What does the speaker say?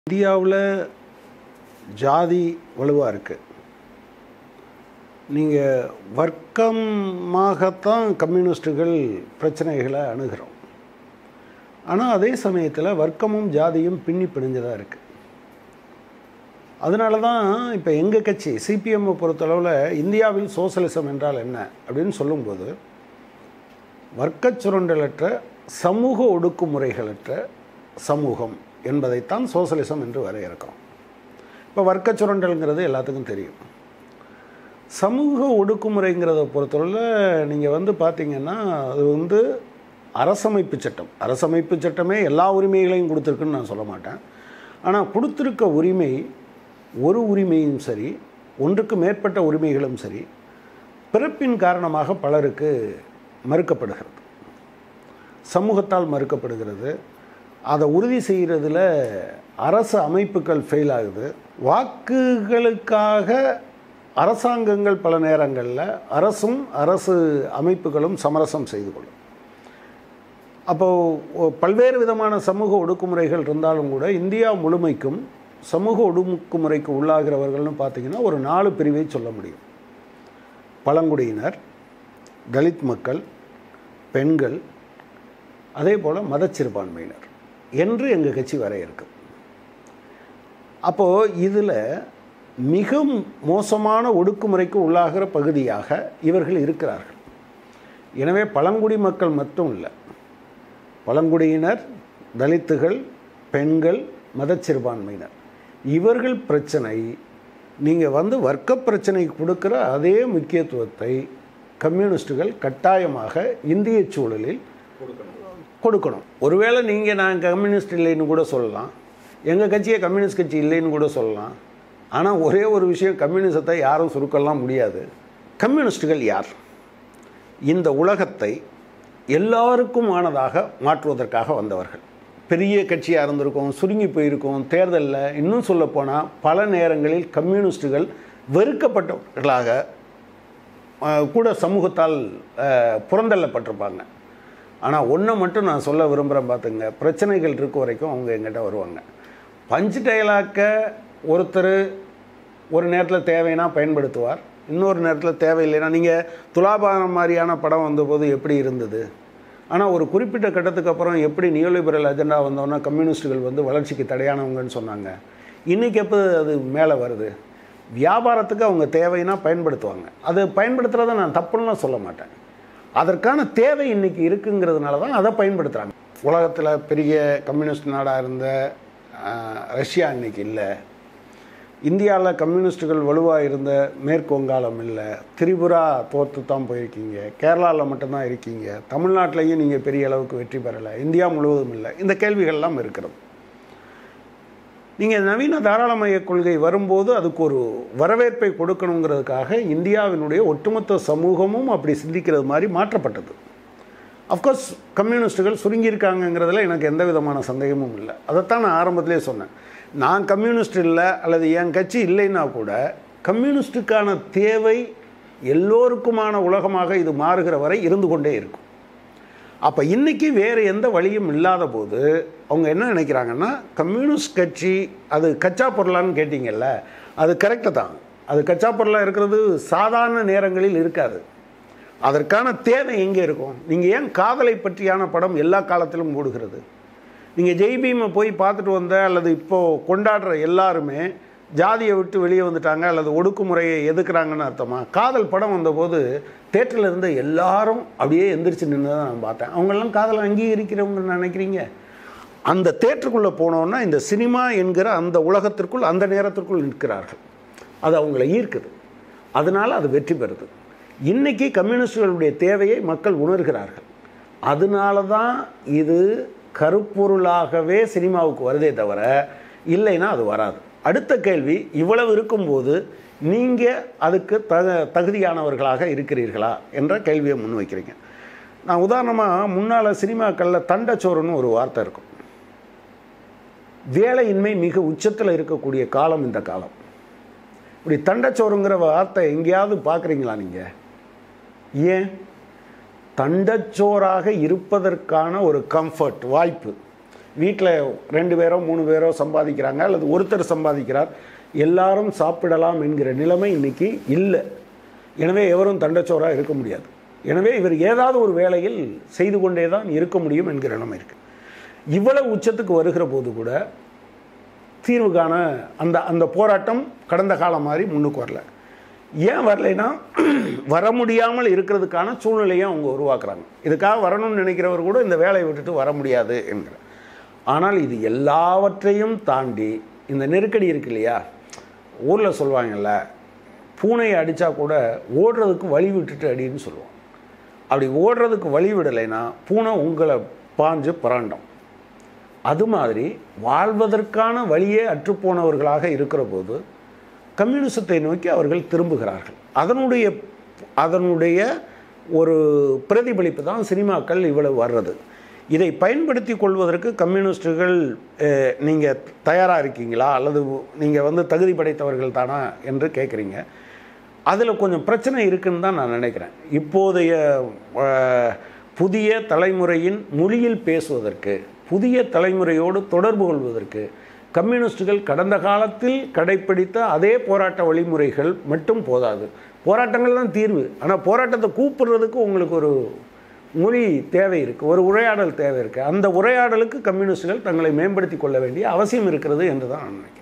இந்தியாவில் ஜாதி வலுவாக இருக்குது நீங்கள் வர்க்கமாகத்தான் கம்யூனிஸ்ட்டுகள் பிரச்சனைகளை அணுகிறோம் ஆனால் அதே சமயத்தில் வர்க்கமும் ஜாதியும் பின்னி பிணைஞ்சதாக இருக்குது அதனால தான் இப்போ எங்கள் கட்சி சிபிஎம்மை பொறுத்தளவில் இந்தியாவில் சோசலிசம் என்றால் என்ன அப்படின்னு சொல்லும்போது வர்க்கச் சுரண்டலற்ற சமூக ஒடுக்குமுறைகளற்ற சமூகம் என்பதைத்தான் சோசலிசம் என்று வரையறுக்கிறோம் இப்போ வர்க்கச் சுரண்டல்ங்கிறது எல்லாத்துக்கும் தெரியும் சமூக ஒடுக்குமுறைங்கிறத பொறுத்தவரையில் நீங்கள் வந்து பார்த்தீங்கன்னா அது வந்து அரசமைப்பு சட்டம் அரசமைப்பு சட்டமே எல்லா உரிமைகளையும் கொடுத்துருக்குன்னு நான் சொல்ல மாட்டேன் ஆனால் கொடுத்துருக்க உரிமை ஒரு உரிமையும் சரி ஒன்றுக்கு மேற்பட்ட உரிமைகளும் சரி பிறப்பின் காரணமாக பலருக்கு மறுக்கப்படுகிறது சமூகத்தால் மறுக்கப்படுகிறது அதை உறுதி செய்கிறதுல அரசு அமைப்புகள் ஃபெயில் ஆகுது வாக்குகளுக்காக அரசாங்கங்கள் பல நேரங்களில் அரசும் அரசு அமைப்புகளும் சமரசம் செய்து கொள்ளும் அப்போது பல்வேறு விதமான சமூக ஒடுக்குமுறைகள் இருந்தாலும் கூட இந்தியா முழுமைக்கும் சமூக ஒடுக்குமுறைக்கு உள்ளாகிறவர்கள்னு பார்த்தீங்கன்னா ஒரு நாலு பிரிவை சொல்ல முடியும் பழங்குடியினர் தலித் மக்கள் பெண்கள் அதே போல் மதச்சிறுபான்மையினர் என்று எங்கள் கட்சி வரையறுக்கு அப்போது இதில் மிக மோசமான ஒடுக்குமுறைக்கு உள்ளாகிற பகுதியாக இவர்கள் இருக்கிறார்கள் எனவே பழங்குடி மக்கள் மட்டும் இல்லை பழங்குடியினர் தலித்துகள் பெண்கள் மதச்சிறுபான்மையினர் இவர்கள் பிரச்சனை நீங்கள் வந்து வர்க்க பிரச்சனைக்கு கொடுக்குற அதே முக்கியத்துவத்தை கம்யூனிஸ்டுகள் கட்டாயமாக இந்திய சூழலில் கொடுக்கணும் ஒருவேளை நீங்கள் நான் கம்யூனிஸ்ட் இல்லைன்னு கூட சொல்லலாம் எங்கள் கட்சியே கம்யூனிஸ்ட் கட்சி இல்லைன்னு கூட சொல்லலாம் ஆனால் ஒரே ஒரு விஷயம் கம்யூனிசத்தை யாரும் சுருக்கலாம் முடியாது கம்யூனிஸ்டுகள் யார் இந்த உலகத்தை எல்லாருக்கும் ஆனதாக மாற்றுவதற்காக வந்தவர்கள் பெரிய கட்சியாக இருந்திருக்கும் சுருங்கி போயிருக்கும் தேர்தலில் இன்னும் சொல்லப்போனால் பல நேரங்களில் கம்யூனிஸ்டுகள் வெறுக்கப்பட்டவர்களாக கூட சமூகத்தால் புறந்தள்ளப்பட்டிருப்பாங்க ஆனால் ஒன்றை மட்டும் நான் சொல்ல விரும்புகிறேன் பார்த்துங்க பிரச்சனைகள் இருக்க வரைக்கும் அவங்க எங்கிட்ட வருவாங்க பஞ்சு டயலாக்க ஒருத்தர் ஒரு நேரத்தில் தேவைன்னா பயன்படுத்துவார் இன்னொரு நேரத்தில் தேவையில்லைன்னா நீங்கள் துலாபாரம் மாதிரியான படம் வந்தபோது எப்படி இருந்தது ஆனால் ஒரு குறிப்பிட்ட கட்டத்துக்கு அப்புறம் எப்படி நியோலிபரல் அஜெண்டா வந்தோன்னா கம்யூனிஸ்ட்டுகள் வந்து வளர்ச்சிக்கு தடையானவங்கன்னு சொன்னாங்க இன்றைக்கி எப்போ அது மேலே வருது வியாபாரத்துக்கு அவங்க தேவைன்னா பயன்படுத்துவாங்க அது பயன்படுத்துகிறத நான் தப்புன்னு சொல்ல மாட்டேன் அதற்கான தேவை இன்றைக்கி இருக்குங்கிறதுனால தான் அதை பயன்படுத்துகிறாங்க உலகத்தில் பெரிய கம்யூனிஸ்ட் நாடாக இருந்த ரஷ்யா இன்றைக்கி இல்லை இந்தியாவில் கம்யூனிஸ்ட்டுகள் வலுவாக இருந்த மேற்கு வங்காளம் இல்லை திரிபுரா தோற்று தான் போயிருக்கீங்க கேரளாவில் மட்டும்தான் இருக்கீங்க தமிழ்நாட்டிலையும் நீங்கள் பெரிய அளவுக்கு வெற்றி பெறலை இந்தியா முழுவதும் இல்லை இந்த கேள்விகள்லாம் இருக்கிறது நீங்கள் நவீன தாராளமய கொள்கை வரும்போது அதுக்கு ஒரு வரவேற்பை கொடுக்கணுங்கிறதுக்காக இந்தியாவினுடைய ஒட்டுமொத்த சமூகமும் அப்படி சிந்திக்கிறது மாதிரி மாற்றப்பட்டது அஃப்கோர்ஸ் கம்யூனிஸ்ட்டுகள் சுருங்கியிருக்காங்கங்கிறதுல எனக்கு எந்த விதமான சந்தேகமும் இல்லை அதைத்தான் நான் ஆரம்பத்திலே சொன்னேன் நான் கம்யூனிஸ்ட் இல்லை அல்லது என் கட்சி இல்லைன்னா கூட கம்யூனிஸ்ட்டுக்கான தேவை எல்லோருக்குமான உலகமாக இது மாறுகிற வரை இருந்து கொண்டே இருக்கும் அப்போ இன்றைக்கி வேறு எந்த வழியும் இல்லாத போது அவங்க என்ன நினைக்கிறாங்கன்னா கம்யூனிஸ்ட் கட்சி அது கச்சா பொருளான்னு கேட்டிங்கல்ல அது கரெக்டு தான் அது கச்சா பொருளாக இருக்கிறது சாதாரண நேரங்களில் இருக்காது அதற்கான தேவை எங்கே இருக்கும் நீங்கள் ஏன் காதலை பற்றியான படம் எல்லா காலத்திலும் ஓடுகிறது நீங்கள் ஜெய்பீமை போய் பார்த்துட்டு வந்த அல்லது இப்போது கொண்டாடுற எல்லாருமே ஜாதியை விட்டு வெளியே வந்துட்டாங்க அல்லது ஒடுக்குமுறையை எதுக்குறாங்கன்னு அர்த்தமா காதல் படம் வந்தபோது தேட்டரில் இருந்த எல்லாரும் அப்படியே எந்திரிச்சு நின்று தான் நான் பார்த்தேன் அவங்கெல்லாம் காதலை அங்கீகரிக்கிறவங்க நினைக்கிறீங்க அந்த தேட்டருக்குள்ளே போனோன்னா இந்த சினிமா என்கிற அந்த உலகத்திற்குள் அந்த நேரத்திற்குள் நிற்கிறார்கள் அது அவங்கள ஈர்க்குது அதனால் அது வெற்றி பெறுது இன்றைக்கி கம்யூனிஸ்டுகளுடைய தேவையை மக்கள் உணர்கிறார்கள் அதனால தான் இது கருப்பொருளாகவே சினிமாவுக்கு வருதே தவிர இல்லைன்னா அது வராது அடுத்த கேள்வி இவ்வளவு இருக்கும்போது நீங்கள் அதுக்கு தக தகுதியானவர்களாக இருக்கிறீர்களா என்ற கேள்வியை முன்வைக்கிறீங்க நான் உதாரணமாக முன்னால் சினிமாக்களில் தண்டச்சோறுன்னு ஒரு வார்த்தை இருக்கும் வேலையின்மை மிக உச்சத்தில் இருக்கக்கூடிய காலம் இந்த காலம் இப்படி தண்டச்சோறுங்கிற வார்த்தை எங்கேயாவது பார்க்குறீங்களா நீங்கள் ஏன் தண்டச்சோறாக இருப்பதற்கான ஒரு கம்ஃபர்ட் வாய்ப்பு வீட்டில் ரெண்டு பேரோ மூணு பேரோ சம்பாதிக்கிறாங்க அல்லது ஒருத்தர் சம்பாதிக்கிறார் எல்லாரும் சாப்பிடலாம் என்கிற நிலைமை இன்னைக்கு இல்லை எனவே எவரும் தண்டச்சோராக இருக்க முடியாது எனவே இவர் ஏதாவது ஒரு வேலையில் செய்து கொண்டே தான் இருக்க முடியும் என்கிற நிலைமை இருக்குது இவ்வளவு உச்சத்துக்கு வருகிற போது கூட தீர்வு காண அந்த அந்த போராட்டம் கடந்த காலம் மாதிரி முன்னுக்கு வரல ஏன் வரலைன்னா வர முடியாமல் இருக்கிறதுக்கான சூழ்நிலையை அவங்க உருவாக்குறாங்க இதுக்காக வரணும்னு நினைக்கிறவர் கூட இந்த வேலையை விட்டுட்டு வர முடியாது என்கிற ஆனால் இது எல்லாவற்றையும் தாண்டி இந்த நெருக்கடி இருக்கு இல்லையா ஊரில் சொல்லுவாங்கல்ல பூனையை அடித்தா கூட ஓடுறதுக்கு வழி விட்டுட்டு அடின்னு சொல்லுவோம் அப்படி ஓடுறதுக்கு வழி விடலைன்னா பூனை உங்களை பாஞ்சு பராண்டம் அது மாதிரி வாழ்வதற்கான வழியே அற்றுப்போனவர்களாக இருக்கிற போது கம்யூனிசத்தை நோக்கி அவர்கள் திரும்புகிறார்கள் அதனுடைய அதனுடைய ஒரு பிரதிபலிப்பு தான் சினிமாக்கள் இவ்வளவு வர்றது இதை பயன்படுத்தி கொள்வதற்கு கம்யூனிஸ்டுகள் நீங்கள் தயாராக இருக்கீங்களா அல்லது நீங்கள் வந்து தகுதி படைத்தவர்கள் தானா என்று கேட்குறீங்க அதில் கொஞ்சம் பிரச்சனை இருக்குன்னு தான் நான் நினைக்கிறேன் இப்போதைய அஹ், புதிய தலைமுறையின் மொழியில் பேசுவதற்கு புதிய தலைமுறையோடு தொடர்பு கொள்வதற்கு கம்யூனிஸ்டுகள் கடந்த காலத்தில் கடைப்பிடித்த அதே போராட்ட வழிமுறைகள் மட்டும் போதாது போராட்டங்கள் தான் தீர்வு ஆனால் போராட்டத்தை கூப்பிடுறதுக்கு உங்களுக்கு ஒரு மொழி தேவை இருக்குது ஒரு உரையாடல் தேவை இருக்குது அந்த உரையாடலுக்கு கம்யூனிஸ்டுகள் தங்களை மேம்படுத்தி கொள்ள வேண்டிய அவசியம் இருக்கிறது என்று தான் நான் நினைக்கிறேன்